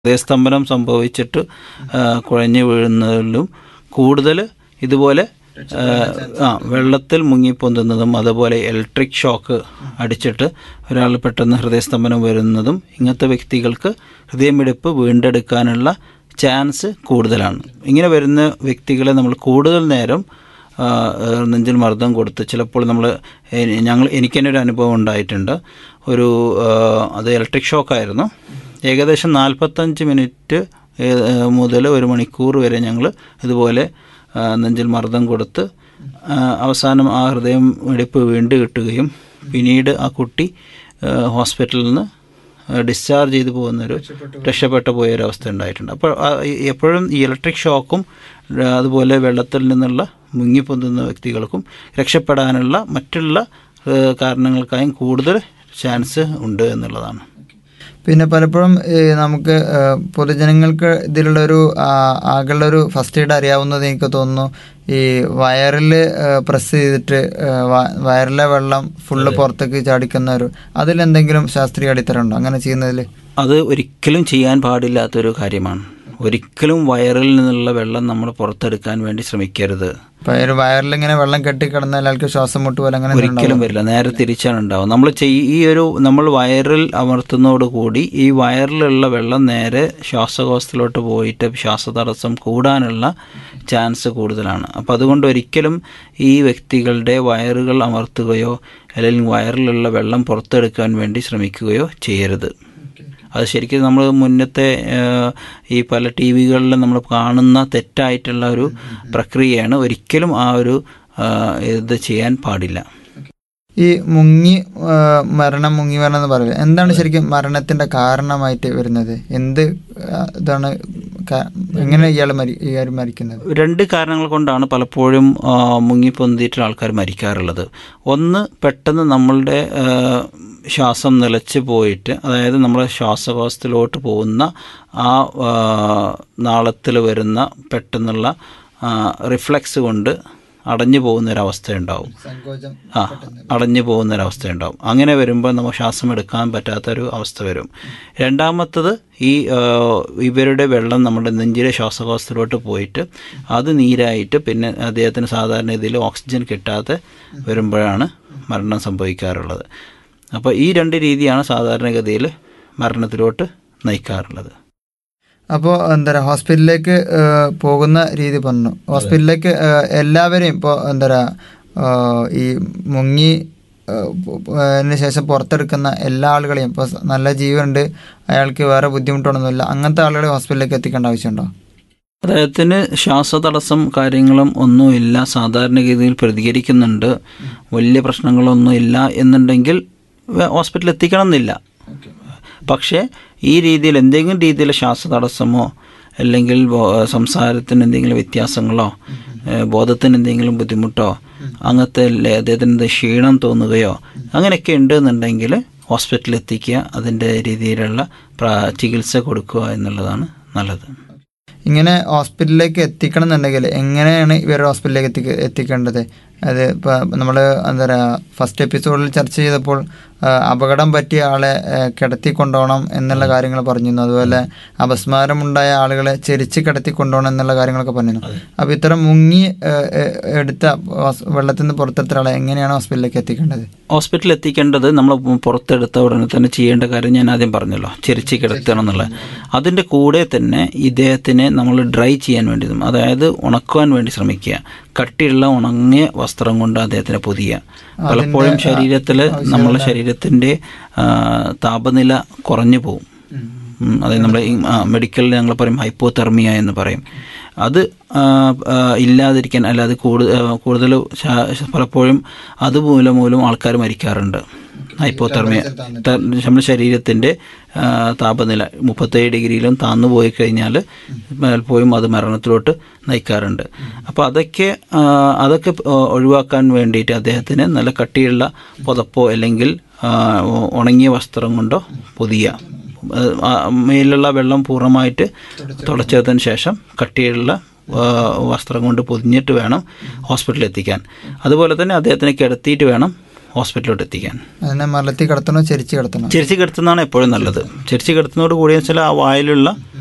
ഹൃദയസ്തംഭനം സംഭവിച്ചിട്ട് ആ, കുഴഞ്ഞു വീഴുന്നതിലും കൂടുതൽ ഇതുപോലെ ആ, ആ വെള്ളത്തിൽ മുങ്ങിപ്പൊന്തുന്നതും അതുപോലെ ഇലക്ട്രിക് ഷോക്ക് അടിച്ചിട്ട് ഒരാൾ പെട്ടെന്ന് ഹൃദയസ്തംഭനം വരുന്നതും ഇങ്ങനത്തെ വ്യക്തികൾക്ക് ഹൃദയമിടിപ്പ് വീണ്ടെടുക്കാനുള്ള ചാൻസ് കൂടുതലാണ് ഇങ്ങനെ വരുന്ന വ്യക്തികളെ നമ്മൾ കൂടുതൽ നേരം ആ, ഏഹ് നെഞ്ചിൽ മർദ്ദം കൊടുത്ത് ചിലപ്പോൾ നമ്മൾ ഞങ്ങൾ എനിക്ക് തന്നെ ഒരു അനുഭവം ഉണ്ടായിട്ടുണ്ട് ഒരു ആ, അത് ഇലക്ട്രിക് ഷോക്കായിരുന്നു ഏകദേശം നാൽപ്പത്തഞ്ച് മിനിറ്റ് ഏ- ഏഹ് മുതൽ ഒരു മണിക്കൂർ വരെ ഞങ്ങൾ ഇതുപോലെ ആ, നെഞ്ചിൽ മർദ്ദം കൊടുത്ത് ആ, അവസാനം ആ ഹൃദയം ഇടിപ്പ് വീണ്ടും കിട്ടുകയും പിന്നീട് ആ കുട്ടി ആ, ഹോസ്പിറ്റലിൽ നിന്ന് ഡിസ്ചാർജ് ചെയ്തു പോകുന്നൊരു രക്ഷപ്പെട്ടു പോയൊരവസ്ഥ ഉണ്ടായിട്ടുണ്ട് അപ്പോൾ ആ, ഈ- എപ്പോഴും ഈ ഇലക്ട്രിക് ഷോക്കും ആ, അതുപോലെ വെള്ളത്തിൽ നിന്നുള്ള മുങ്ങിപ്പൊന്തുന്ന വ്യക്തികൾക്കും രക്ഷപ്പെടാനുള്ള മറ്റുള്ള ആ, കാരണങ്ങൾക്കായും കൂടുതൽ ചാൻസ് ഉണ്ട് എന്നുള്ളതാണ് പിന്നെ പലപ്പോഴും ഈ നമുക്ക് ആ, പൊതുജനങ്ങൾക്ക് ഇതിലുള്ളൊരു ആകെയുള്ള ഒരു ഫസ്റ്റ് എയ്ഡ് അറിയാവുന്നത് എനിക്ക് തോന്നുന്നു ഈ വയറിൽ പ്രസ് ചെയ്തിട്ട് ആ, വ- വയറിലെ വെള്ളം ഫുള്ള് പുറത്തേക്ക് ചാടിക്കുന്ന ഒരു അതിലെന്തെങ്കിലും ശാസ്ത്രീയ അടിത്തരം ഉണ്ടോ അങ്ങനെ ചെയ്യുന്നതിൽ അത് ഒരിക്കലും ചെയ്യാൻ പാടില്ലാത്തൊരു കാര്യമാണ് ഒരിക്കലും വയറിൽ നിന്നുള്ള വെള്ളം നമ്മൾ പുറത്തെടുക്കാൻ വേണ്ടി ശ്രമിക്കരുത് ഇപ്പൊ ഒരു വയറിൽ ഇങ്ങനെ വെള്ളം കെട്ടിക്കിടന്നാൽ അയാൾക്ക് ശ്വാസം മുട്ട് പോലെ അങ്ങനെ എന്തെങ്കിലും ഒരിക്കലും വരില്ല നേരെ തിരിച്ചാണ് ഉണ്ടാവും നമ്മൾ ചെയ് ഈ ഒരു നമ്മൾ വയറിൽ അമർത്തുന്നതോടുകൂടി ഈ വയറിലുള്ള വെള്ളം നേരെ ശ്വാസകോശത്തിലോട്ട് പോയിട്ട് ശ്വാസതടസ്സം കൂടാനുള്ള ചാൻസ് കൂടുതലാണ് അപ്പോൾ അതുകൊണ്ട് ഒരിക്കലും ഈ വ്യക്തികളുടെ വയറുകൾ അമർത്തുകയോ അല്ലെങ്കിൽ വയറിലുള്ള വെള്ളം പുറത്തെടുക്കാൻ വേണ്ടി ശ്രമിക്കുകയോ ചെയ്യരുത് അത് ശരിക്കും നമ്മൾ മുന്നത്തെ ഏഹ്, ഈ പല ടി വികളിലും നമ്മൾ കാണുന്ന തെറ്റായിട്ടുള്ള ഒരു പ്രക്രിയയാണ് ഒരിക്കലും ആ ഒരു ആ, ഇത് ചെയ്യാൻ പാടില്ല ഈ മുങ്ങി ആ, മരണം മുങ്ങി മരണം എന്ന് പറയില്ല എന്താണ് ശരിക്കും മരണത്തിന്റെ കാരണമായിട്ട് വരുന്നത് എന്ത് ആ, ഇതാണ് ക- എങ്ങനെ ഇയാൾ മരി ഇയാൾ മരിക്കുന്നത് രണ്ട് കാരണങ്ങൾ കൊണ്ടാണ് പലപ്പോഴും ആ, മുങ്ങിപ്പൊന്തിയിട്ട് ആൾക്കാർ മരിക്കാറുള്ളത് ഒന്ന് പെട്ടെന്ന് നമ്മളുടെ ആ, ശ്വാസം നിലച്ച് പോയിട്ട് അതായത് നമ്മുടെ ശ്വാസകോശത്തിലോട്ട് പോകുന്ന ആ നാളത്തിൽ വരുന്ന പെട്ടെന്നുള്ള റിഫ്ലക്സ് കൊണ്ട് അടഞ്ഞു പോകുന്നൊരവസ്ഥ ഉണ്ടാവും സങ്കോചം ആ അടഞ്ഞു പോകുന്നൊരവസ്ഥ ഉണ്ടാവും അങ്ങനെ വരുമ്പോൾ നമുക്ക് ശ്വാസം എടുക്കാൻ പറ്റാത്തൊരു അവസ്ഥ വരും രണ്ടാമത്തത് ഈ ആ, ഇവരുടെ വെള്ളം നമ്മുടെ നെഞ്ചിലെ ശ്വാസകോശത്തിലോട്ട് പോയിട്ട് അത് നീരായിട്ട് പിന്നെ അദ്ദേഹത്തിന് സാധാരണ ഇതിൽ ഓക്സിജൻ കിട്ടാതെ വരുമ്പോഴാണ് മരണം സംഭവിക്കാറുള്ളത് അപ്പോൾ ഈ രണ്ട് രീതിയാണ് സാധാരണഗതിയിൽ മരണത്തിലോട്ട് നയിക്കാറുള്ളത് അപ്പോൾ എന്താ പറയുക ഹോസ്പിറ്റലിലേക്ക് ആ, പോകുന്ന രീതി പറഞ്ഞു ഹോസ്പിറ്റലിലേക്ക് ആ, എല്ലാവരെയും ഇപ്പോൾ എന്താ പറയുക ആ, ഈ മുങ്ങി ആ, പ്- പ്- അതിന് ശേഷം പുറത്തെടുക്കുന്ന എല്ലാ ആളുകളെയും ഇപ്പോൾ നല്ല ജീവനുണ്ട് അയാൾക്ക് വേറെ ബുദ്ധിമുട്ടൊന്നുമില്ല അങ്ങനത്തെ ആളുകളെ ഹോസ്പിറ്റലിലേക്ക് എത്തിക്കേണ്ട ആവശ്യമുണ്ടോ അദ്ദേഹത്തിന് ശ്വാസതടസ്സം കാര്യങ്ങളും ഒന്നുമില്ല സാധാരണഗതിയിൽ പ്രതികരിക്കുന്നുണ്ട് വലിയ പ്രശ്നങ്ങളൊന്നും ഇല്ല എന്നുണ്ടെങ്കിൽ വേ- ഹോസ്പിറ്റലിൽ എത്തിക്കണം എന്നില്ല പക്ഷേ ഈ രീതിയിൽ എന്തെങ്കിലും രീതിയിൽ ശ്വാസതടസ്സമോ അല്ലെങ്കിൽ ബോ- സംസാരത്തിന് എന്തെങ്കിലും വ്യത്യാസങ്ങളോ ഏഹ് ബോധത്തിന് എന്തെങ്കിലും ബുദ്ധിമുട്ടോ അങ്ങനത്തെ അല്ലേ അദ്ദേഹത്തിന് എന്തെങ്കിലും ക്ഷീണം തോന്നുകയോ അങ്ങനെയൊക്കെ ഉണ്ട് എന്നുണ്ടെങ്കിൽ ഹോസ്പിറ്റലിൽ എത്തിക്കുക അതിൻ്റെ രീതിയിലുള്ള പ്രാ- ചികിത്സ കൊടുക്കുക എന്നുള്ളതാണ് നല്ലത് ഇങ്ങനെ ഹോസ്പിറ്റലിലേക്ക് എത്തിക്കണം എന്നുണ്ടെങ്കിൽ എങ്ങനെയാണ് ഇവർ ഹോസ്പിറ്റലിലേക്ക് എത്തിക്ക എത്തിക്കേണ്ടത് അത് ഇപ്പോൾ നമ്മൾ എന്താ പറയുക ഫസ്റ്റ് എപ്പിസോഡിൽ ചർച്ച ചെയ്തപ്പോൾ ആ, അപകടം പറ്റിയ ആളെ ആ, കിടത്തി കൊണ്ടുപോകണം എന്നുള്ള കാര്യങ്ങൾ പറഞ്ഞിരുന്നു അതുപോലെ അപസ്മാരമുണ്ടായ ആളുകളെ ചെരിച്ച് കിടത്തി കൊണ്ടുപോകണം എന്നുള്ള കാര്യങ്ങളൊക്കെ പറഞ്ഞിരുന്നു അപ്പോൾ ഇത്തരം മുങ്ങി ആ, ആ, എടുത്ത ഹോസ്- വെള്ളത്തിൽ നിന്ന് പുറത്തെടുത്ത ആളെ എങ്ങനെയാണ് ഹോസ്പിറ്റലിലേക്ക് എത്തിക്കേണ്ടത് ഹോസ്പിറ്റലിൽ എത്തിക്കേണ്ടത് നമ്മൾ പുറത്തെടുത്ത ഉടനെ തന്നെ ചെയ്യേണ്ട കാര്യം ഞാൻ ആദ്യം പറഞ്ഞല്ലോ ചെരിച്ച് കിടത്തണം എന്നുള്ളത് അതിൻ്റെ കൂടെ തന്നെ ഇദ്ദേഹത്തിനെ നമ്മൾ ഡ്രൈ ചെയ്യാൻ വേണ്ടി അതായത് ഉണക്കുവാൻ വേണ്ടി ശ്രമിക്കുക കട്ടിയുള്ള ഉണങ്ങിയ വസ്ത്രം കൊണ്ട് അദ്ദേഹത്തിനെ പൊതിയുക പലപ്പോഴും ശരീരത്തിൽ നമ്മളെ ശരീരത്തിൻ്റെ ആ, താപനില കുറഞ്ഞു പോകും ഉം, അതായത് നമ്മുടെ ഈ, ആ, മെഡിക്കലിൽ ഞങ്ങൾ പറയും ഹൈപ്പോതെർമിയ എന്ന് പറയും അത് ആ, ആ, ഇല്ലാതിരിക്കാൻ അല്ലാതെ കൂടുതൽ കൂടുതൽ പലപ്പോഴും അതുമൂലം മൂലം ആൾക്കാർ മരിക്കാറുണ്ട് ഹൈപ്പോതെർമിയ ത- നമ്മുടെ ശരീരത്തിൻ്റെ ആ, താപനില മുപ്പത്തേഴ് ഡിഗ്രിയിലും താന്നു പോയി കഴിഞ്ഞാൽ പലപ്പോഴും അത് മരണത്തിലോട്ട് നയിക്കാറുണ്ട് അപ്പോൾ അതൊക്കെ ആ, അതൊക്കെ ഒ- ഒഴിവാക്കാൻ വേണ്ടിയിട്ട് അദ്ദേഹത്തിന് നല്ല കട്ടിയുള്ള പുതപ്പോ അല്ലെങ്കിൽ ആ, ഉ- ഉണങ്ങിയ വസ്ത്രം കൊണ്ടോ പൊതിയുക ഏഹ് ആ മേലുള്ള വെള്ളം പൂർണ്ണമായിട്ട് തുടച്ചതിന് ശേഷം കട്ടിയുള്ള ആ, വസ്ത്രം കൊണ്ട് പൊതിഞ്ഞിട്ട് വേണം ഹോസ്പിറ്റലിൽ എത്തിക്കാൻ അതുപോലെ തന്നെ അദ്ദേഹത്തിനെ കിടത്തിയിട്ട് വേണം ഹോസ്പിറ്റലിലോട്ട് എത്തിക്കാൻ അതിനെ മലത്തി കിടത്തണോ ചെരിച്ച് കിടത്തണോ ചെരിച്ച് കിടത്തുന്നതാണ് എപ്പോഴും നല്ലത് ചെരിച്ച് കിടത്തുന്നതോട് കൂടി വെച്ചാൽ ആ വായിലുള്ള